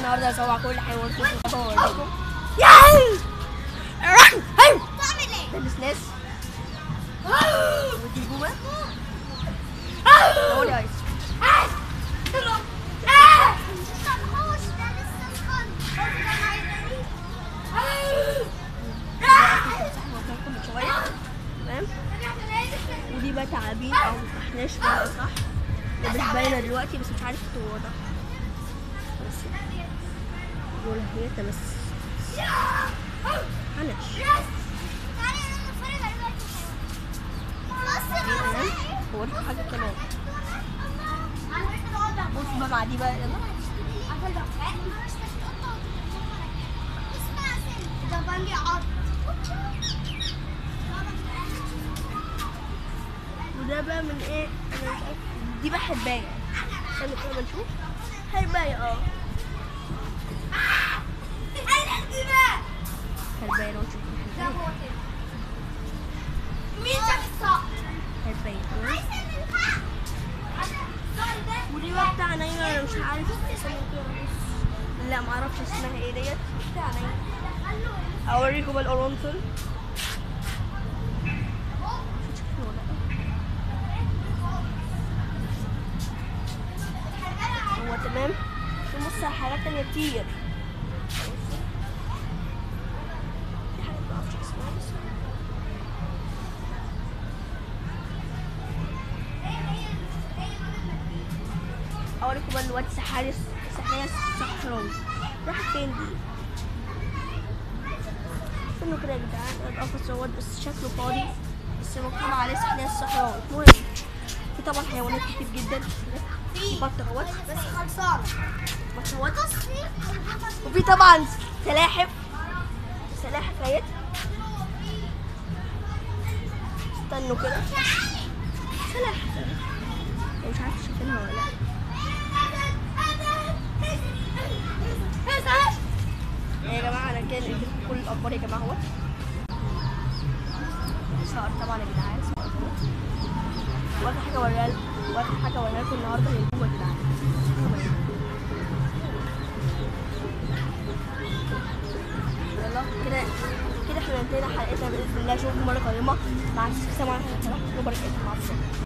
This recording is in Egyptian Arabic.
النهارده هسوع كل حيوان في الغابه واوريكم ياهو رن هاي تعمل ايه؟ ده النسناس ودي البومه ده هو الايس من شويه تمام ودي بقى تعابين او محناش بقى صح ده مش باينه دلوقتي بس مش عارف توضح بس دول هي بس حنش تمام هوريكم حاجه كمان بص بقى مع دي بقى يلا وده بقى من ايه انا مش عارف دي بقى حربايه استنى كده ما نشوف حربايه اه حربايه لو تشوف حربايه تمام ودي بقى بتاع نايمة انا مش عارف اسمها كده بص. لا معرفش اسمها ايه ديت بتاع نايمة اوريكم بقى القرنفل شوف شكله ولا لأ. هو تمام في بص على حاجات تانية كتير في حاجات معرفش اسمها بس اوريكم بقى الواد سحاري سحاري الصحراوي راحت فين دي؟ استنوا كده يا جدعان القفص اهوت بس شكله فاضي بس مكتوب عليه سحاري الصحراوي المهم في طبعا حيوانات كتير جدا في بط اهوت بس خلصانة بط اهوت وفي طبعا سلاحف سلاحف اهيت استنوا كده سلاحف مش عارفه شايفينها ولا لا يا جماعة أنا كده لقيت لكم كل الأخبار يا جماعة اهوت صقر طبعا يا جدعان صقر اهوت. وآخر حاجة أوريها لكم وآخر حاجة أوريها لكم النهاردة هي البومة يا جدعان يلا كده كده احنا انتهينا حلقتنا بإذن الله أشوفكم مرة قادمة مع السلامة ورحمة الله وبركاته مع السلامة